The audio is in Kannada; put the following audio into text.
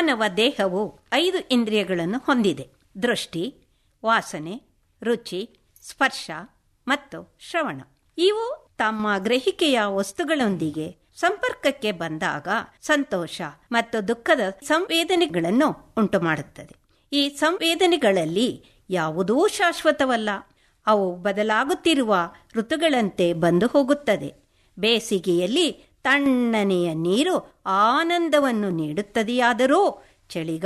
ಮಾನವ ದೇಹವು ಐದು ಇಂದ್ರಿಯಗಳನ್ನು ಹೊಂದಿದೆ ದೃಷ್ಟಿ ವಾಸನೆ ರುಚಿ ಸ್ಪರ್ಶ ಮತ್ತು ಶ್ರವಣ ಇವು ತಮ್ಮ ಗ್ರಹಿಕೆಯ ವಸ್ತುಗಳೊಂದಿಗೆ ಸಂಪರ್ಕಕ್ಕೆ ಬಂದಾಗ ಸಂತೋಷ ಮತ್ತು ದುಃಖದ ಸಂವೇದನೆಗಳನ್ನು ಉಂಟುಮಾಡುತ್ತದೆ ಈ ಸಂವೇದನೆಗಳಲ್ಲಿ ಯಾವುದೂ ಶಾಶ್ವತವಲ್ಲ ಅವು ಬದಲಾಗುತ್ತಿರುವ ಋತುಗಳಂತೆ ಬಂದು ಹೋಗುತ್ತದೆ ಬೇಸಿಗೆಯಲ್ಲಿ ತಣ್ಣನೆಯ ನೀರು ಆನಂದವನ್ನು ನೀಡುತ್ತದೆಯಾದರೂ ಚಳಿಗಾಲ